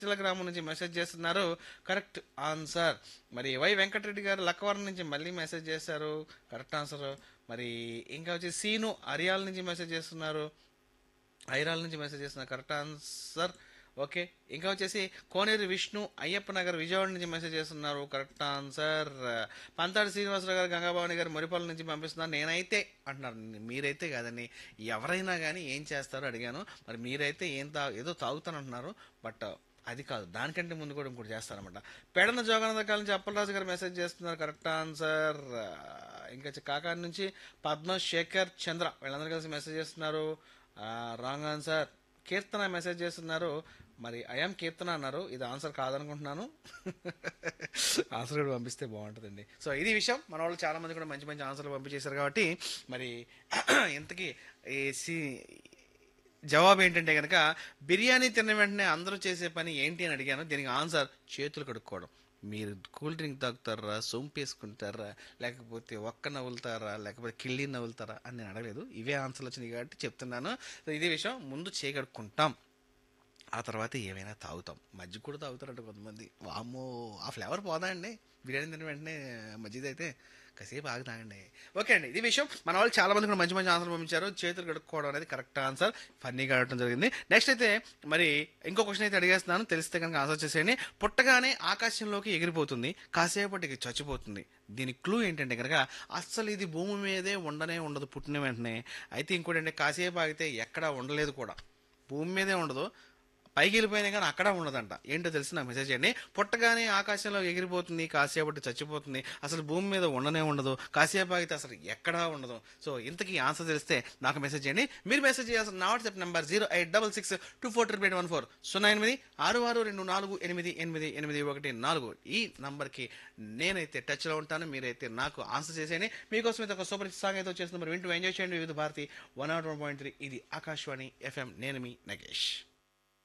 గ్రామం నుంచి మెసేజ్ చేస్తున్నారు కరెక్ట్ ఆన్సర్ మరి వై వెంకటరెడ్డి గారు లక్కవరం నుంచి మళ్ళీ మెసేజ్ చేశారు కరెక్ట్ ఆన్సర్ మరి ఇంకా వచ్చి సీను అరియాల నుంచి మెసేజ్ చేస్తున్నారు ఐరాల నుంచి మెసేజ్ చేస్తున్నారు కరెక్ట్ ఆన్సర్ ఓకే ఇంకా వచ్చేసి కోనేరు విష్ణు అయ్యప్ప నగర్ విజయవాడ నుంచి మెసేజ్ చేస్తున్నారు కరెక్ట్ ఆన్సర్ పంతాడి శ్రీనివాసరావు గారు గంగాభవాని గారు మరిపాల నుంచి పంపిస్తున్నారు నేనైతే అంటున్నారు మీరైతే కాదండి ఎవరైనా కానీ ఏం చేస్తారో అడిగాను మరి మీరైతే ఏం తా ఏదో తాగుతానంటున్నారు బట్ అది కాదు దానికంటే ముందు కూడా ఇంకోటి చేస్తారనమాట పెడన జోగానంద కాలం నుంచి అప్పలరాజు గారు మెసేజ్ చేస్తున్నారు కరెక్ట్ ఆన్సర్ ఇంకా వచ్చి కాకాని నుంచి పద్మ శేఖర్ చంద్ర వీళ్ళందరూ కలిసి మెసేజ్ చేస్తున్నారు రాంగ్ ఆన్సర్ కీర్తన మెసేజ్ చేస్తున్నారు మరి ఐఎమ్ కీర్తన అన్నారు ఇది ఆన్సర్ కాదనుకుంటున్నాను ఆన్సర్ కూడా పంపిస్తే బాగుంటుందండి సో ఇది విషయం మన వాళ్ళు చాలా మంది కూడా మంచి మంచి ఆన్సర్లు పంపించేశారు కాబట్టి మరి ఇంతకీ ఈ సి జవాబు ఏంటంటే కనుక బిర్యానీ తిన్న వెంటనే అందరూ చేసే పని ఏంటి అని అడిగాను దీనికి ఆన్సర్ చేతులు కడుక్కోవడం మీరు కూల్ డ్రింక్ తాగుతారా సొంపు వేసుకుంటారా లేకపోతే ఒక్క నవ్వులుతారా లేకపోతే కిళ్ళి నవ్వులుతారా అని నేను అడగలేదు ఇవే ఆన్సర్లు వచ్చినాయి కాబట్టి చెప్తున్నాను సో ఇదే విషయం ముందు చేయగడుక్కుంటాం ఆ తర్వాత ఏమైనా తాగుతాం మజ్జిగ కూడా తాగుతారంట కొంతమంది వామ్మో ఆ ఫ్లేవర్ పోదా అండి బిర్యానీ తిన్న వెంటనే మజ్జిగ అయితే కాసేపు ఆగి తాగండి ఓకే అండి ఇది విషయం మన వాళ్ళు చాలా మంది కూడా మంచి మంచి ఆన్సర్ పంపించారు చేతులు కడుక్కోవడం అనేది కరెక్ట్ ఆన్సర్ ఫన్నీగా అడగడం జరిగింది నెక్స్ట్ అయితే మరి ఇంకో క్వశ్చన్ అయితే అడిగేస్తున్నాను తెలిస్తే కనుక ఆన్సర్ చేసేయండి పుట్టగానే ఆకాశంలోకి ఎగిరిపోతుంది కాసేపటికి చచ్చిపోతుంది దీని క్లూ ఏంటంటే కనుక అస్సలు ఇది భూమి మీదే ఉండనే ఉండదు పుట్టిన వెంటనే అయితే ఇంకోటి అంటే కాసేపు ఆగితే ఎక్కడా ఉండలేదు కూడా భూమి మీదే ఉండదు పైకి వెళ్ళిపోయినా కానీ అక్కడ ఉండదంట ఏంటో తెలిసి నాకు మెసేజ్ చేయండి పుట్టగానే ఆకాశంలో ఎగిరిపోతుంది కాసేపటి చచ్చిపోతుంది అసలు భూమి మీద ఉండనే ఉండదు కాసేపు ఆగితే అసలు ఎక్కడా ఉండదు సో ఇంతకీ ఆన్సర్ తెలిస్తే నాకు మెసేజ్ చేయండి మీరు మెసేజ్ చేయాల్సిన నా WhatsApp number zero eight double six two four triple eight one four సున్నా ఎనిమిది ఆరు ఆరు రెండు నాలుగు ఎనిమిది ఎనిమిది ఎనిమిది ఒకటి నాలుగు ఈ నంబర్కి నేనైతే టచ్లో ఉంటాను మీరైతే నాకు ఆన్సర్ చేసేయండి మీకోసం అయితే ఒక సూపర్ సాంగ్ అయితే వచ్చేస్తుంది మరి వింటూ ఎంజాయ్ చేయండి వివిధ Bharati one naught one point three ఇది ఆకాశవాణి ఎఫ్ఎం నేను మీ నగేష్